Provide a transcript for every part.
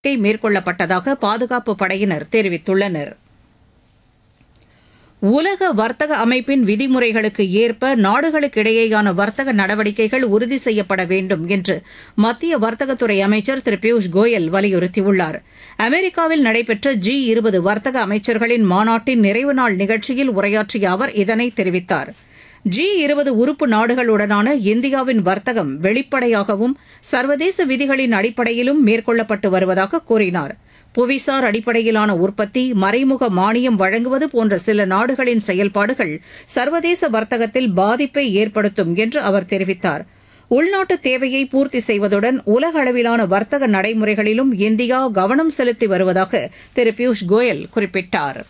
நடவடிக்கை மேற்கொள்ளப்பட்டதாக பாதுகாப்பு படையினர் தெரிவித்துள்ளனர் உலக வர்த்தக அமைப்பின் விதிமுறைகளுக்கு ஏற்ப நாடுகளுக்கிடையேயான வர்த்தக நடவடிக்கைகள் உறுதி செய்யப்பட வேண்டும் என்று மத்திய வர்த்தகத்துறை அமைச்சர் திரு பியூஷ் கோயல் வலியுறுத்தியுள்ளார் அமெரிக்காவில் நடைபெற்ற ஜி இருபது வர்த்தக அமைச்சர்களின் மாநாட்டின் நிறைவு நாள் நிகழ்ச்சியில் உரையாற்றிய அவர் இதனை தெரிவித்தார் ஜி இருபது உறுப்பு நாடுகளுடனான இந்தியாவின் வர்த்தகம் வெளிப்படையாகவும் சர்வதேச விதிகளின் அடிப்படையிலும் மேற்கொள்ளப்பட்டு வருவதாக கூறினார் புவிசார் அடிப்படையிலான உற்பத்தி மறைமுக மானியம் வழங்குவது போன்ற சில நாடுகளின் செயல்பாடுகள் சர்வதேச வர்த்தகத்தில் பாதிப்பை ஏற்படுத்தும் என்று அவர் தெரிவித்தார் உள்நாட்டு தேவையை பூர்த்தி செய்வதுடன் உலக அளவிலான வர்த்தக நடைமுறைகளிலும் இந்தியா கவனம் செலுத்தி வருவதாக திரு பியூஷ் கோயல் குறிப்பிட்டார்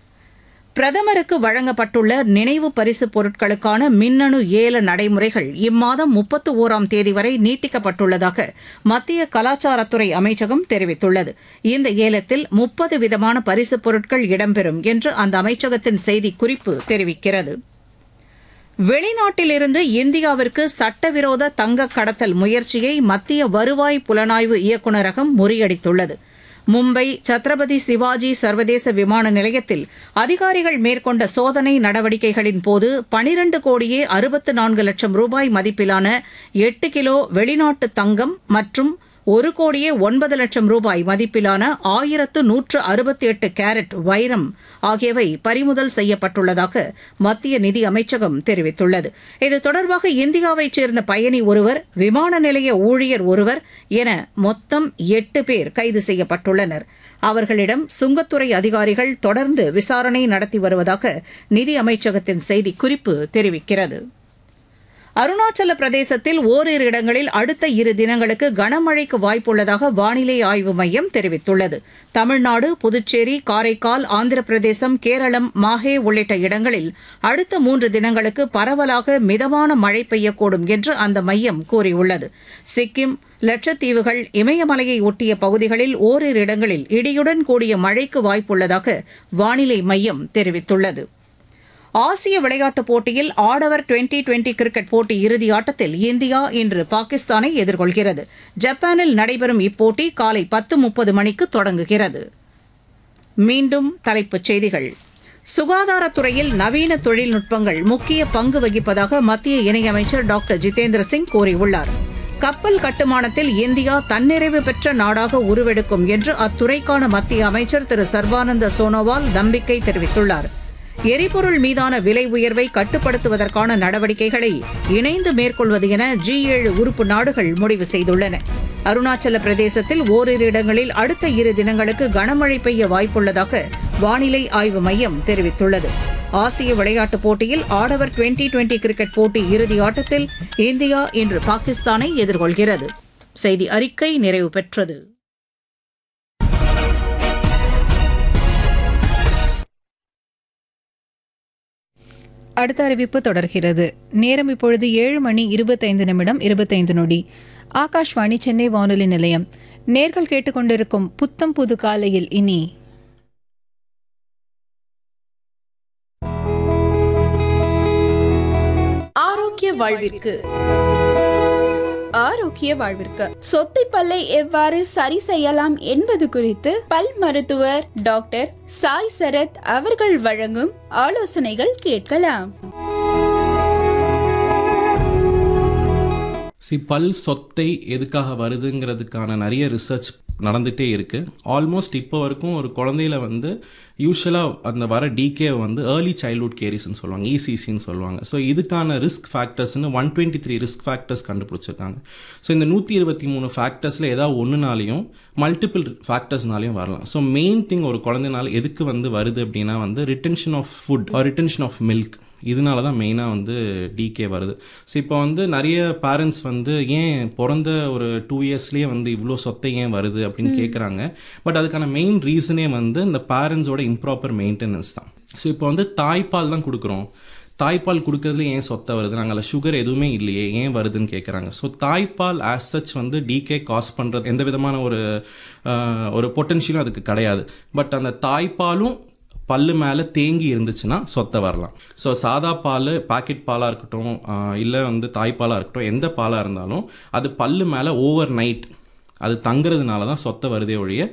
பிரதமருக்கு வழங்கப்பட்டுள்ள நினைவு பரிசுப் பொருட்களுக்கான மின்னணு ஏல நடைமுறைகள் இம்மாதம் முப்பத்து ஓராம் தேதி வரை நீட்டிக்கப்பட்டுள்ளதாக மத்திய கலாச்சாரத்துறை அமைச்சகம் தெரிவித்துள்ளது இந்த ஏலத்தில் முப்பது விதமான பரிசுப் பொருட்கள் இடம்பெறும் என்று அந்த அமைச்சகத்தின் செய்திக்குறிப்பு தெரிவிக்கிறது வெளிநாட்டிலிருந்து இந்தியாவிற்கு சட்டவிரோத தங்க கடத்தல் முயற்சியை மத்திய வருவாய் புலனாய்வு இயக்குநரகம் முறியடித்துள்ளது மும்பை சத்ரபதி சிவாஜி சர்வதேச விமான நிலையத்தில் அதிகாரிகள் மேற்கொண்ட சோதனை நடவடிக்கைகளின் போது பனிரண்டு கோடியே அறுபத்து நான்கு லட்சம் ரூபாய் மதிப்பிலான எட்டு கிலோ வெளிநாட்டு தங்கம் மற்றும் ஒரு கோடியே ஒன்பது லட்சம் ரூபாய் மதிப்பிலான ஆயிரத்து நூற்று அறுபத்தி எட்டு கேரட் வைரம் ஆகியவை பறிமுதல் செய்யப்பட்டுள்ளதாக மத்திய நிதி அமைச்சகம் தெரிவித்துள்ளது இது தொடர்பாக இந்தியாவைச் சேர்ந்த பயணி ஒருவர் விமான நிலைய ஊழியர் ஒருவர் என மொத்தம் எட்டு பேர் கைது செய்யப்பட்டுள்ளனர் அவர்களிடம் சுங்கத்துறை அதிகாரிகள் தொடர்ந்து விசாரணை நடத்தி வருவதாக நிதி அமைச்சகத்தின் செய்திக்குறிப்பு தெரிவிக்கிறது அருணாச்சல பிரதேசத்தில் ஓரிரு இடங்களில் அடுத்த இரு தினங்களுக்கு கனமழைக்கு வாய்ப்புள்ளதாக வானிலை ஆய்வு மையம் தெரிவித்துள்ளது தமிழ்நாடு புதுச்சேரி காரைக்கால் ஆந்திர பிரதேசம் கேரளம் மாஹே உள்ளிட்ட இடங்களில் அடுத்த மூன்று தினங்களுக்கு பரவலாக மிதமான மழை பெய்யக்கூடும் என்று அந்த மையம் கூறியுள்ளது சிக்கிம் லட்சத்தீவுகள் இமயமலையை ஒட்டிய பகுதிகளில் ஓரிரு இடங்களில் இடியுடன் கூடிய மழைக்கு வாய்ப்புள்ளதாக வானிலை மையம் தெரிவித்துள்ளது ஆசிய விளையாட்டுப் போட்டியில் ஆடவர் டுவெண்டி டுவெண்டி கிரிக்கெட் போட்டி இறுதி ஆட்டத்தில் இந்தியா இன்று பாகிஸ்தானை எதிர்கொள்கிறது ஜப்பானில் நடைபெறும் இப்போட்டி காலை பத்து முப்பது மணிக்கு தொடங்குகிறது மீண்டும் தலைப்புச் செய்திகள் சுகாதாரத்துறையில் நவீன தொழில்நுட்பங்கள் முக்கிய பங்கு வகிப்பதாக மத்திய இணையமைச்சர் டாக்டர் ஜிதேந்திர சிங் கூறியுள்ளார் கப்பல் கட்டுமானத்தில் இந்தியா தன்னிறைவு பெற்ற நாடாக உருவெடுக்கும் என்று அத்துறைக்கான மத்திய அமைச்சர் திரு சர்பானந்த சோனோவால் நம்பிக்கை தெரிவித்துள்ளார் எரிபொருள் மீதான விலை உயர்வை கட்டுப்படுத்துவதற்கான நடவடிக்கைகளை இணைந்து மேற்கொள்வது என ஜி ஏழு உறுப்பு நாடுகள் முடிவு செய்துள்ளன அருணாச்சல பிரதேசத்தில் ஓரிரு இடங்களில் அடுத்த இரு தினங்களுக்கு கனமழை பெய்ய வாய்ப்புள்ளதாக வானிலை ஆய்வு மையம் தெரிவித்துள்ளது ஆசிய விளையாட்டுப் போட்டியில் ஆடவர் டுவெண்டி டுவெண்டி கிரிக்கெட் போட்டி இறுதி ஆட்டத்தில் இந்தியா இன்று பாகிஸ்தானை எதிர்கொள்கிறது செய்தி அறிக்கை நிறைவு பெற்றது அடுத்த அறிவிப்பு தொடர்கிறது நேரம் இப்பொழுது ஏழு மணி இருபத்தைந்து நிமிடம் இருபத்தைந்து நொடி ஆகாஷ்வாணி சென்னை வானொலி நிலையம் நேர்கள் கேட்டுக்கொண்டிருக்கும் புத்தம் புது காலையில் இனி ஆரோக்கிய வாழ்விற்கு ஆரோக்கிய வாழ்விற்கு சொத்தை பல்லை எவ்வாறு சரி செய்யலாம் என்பது குறித்து பல் மருத்துவர் டாக்டர் சாய் சரத் அவர்கள் வழங்கும் ஆலோசனைகள் கேட்கலாம் சி பல் சொத்தை எதுக்காக வருதுங்கிறதுக்கான நிறைய ரிசர்ச் நடந்துகிட்டே இருக்குது ஆல்மோஸ்ட் இப்போ வரைக்கும் ஒரு குழந்தையில வந்து யூஸ்வலாக அந்த வர டிகே வந்து ஏர்லி சைல்ட்ஹுட் கேரிஸ்ன்னு சொல்லுவாங்க இசிசின்னு சொல்லுவாங்க ஸோ இதுக்கான ரிஸ்க் ஃபேக்டர்ஸ்னு one twenty three risk factors கண்டுபிடிச்சிருக்காங்க ஸோ இந்த நூற்றி இருபத்தி மூணு ஃபேக்டர்ஸில் ஏதாவது ஒன்றுனாலையும் மல்டிபிள் ஃபேக்டர்ஸ்னாலையும் வரலாம் ஸோ மெயின் திங் ஒரு குழந்தைனால எதுக்கு வந்து வருது அப்படின்னா வந்து retention of food or retention of milk இதனால தான் மெயினாக வந்து டிகே வருது ஸோ இப்போ வந்து நிறைய பேரண்ட்ஸ் வந்து ஏன் பிறந்த ஒரு டூ இயர்ஸ்லேயே வந்து இவ்வளோ சொத்தை ஏன் வருது அப்படின்னு கேட்குறாங்க பட் அதுக்கான மெயின் ரீசனே வந்து இந்த பேரண்ட்ஸோட இம்ப்ராப்பர் மெயின்டெனன்ஸ் தான் ஸோ இப்போ வந்து தாய்ப்பால் தான் கொடுக்குறோம் தாய்ப்பால் கொடுக்கறதுல ஏன் சொத்தை வருது நாங்கள் அதில் சுகர் எதுவுமே இல்லையே ஏன் வருதுன்னு கேட்குறாங்க ஸோ தாய்ப்பால் ஆஸ் சச் வந்து டிகே காஸ் பண்ணுறது எந்த விதமான ஒரு ஆஹ், ஒரு பொட்டன்ஷியலும் அதுக்கு கிடையாது பட் அந்த தாய்ப்பாலும் பல்லு மேலே தேங்கி இருந்துச்சுன்னா சொத்தை வரலாம் ஸோ சாதா பால் பாக்கெட் பாலாக இருக்கட்டும் இல்லை வந்து தாய்ப்பாலாக இருக்கட்டும் எந்த பாலாக இருந்தாலும் அது பல்லு மேலே ஓவர் நைட் அது தங்குறதுனால தான் சொத்தை வருதே ஒழிய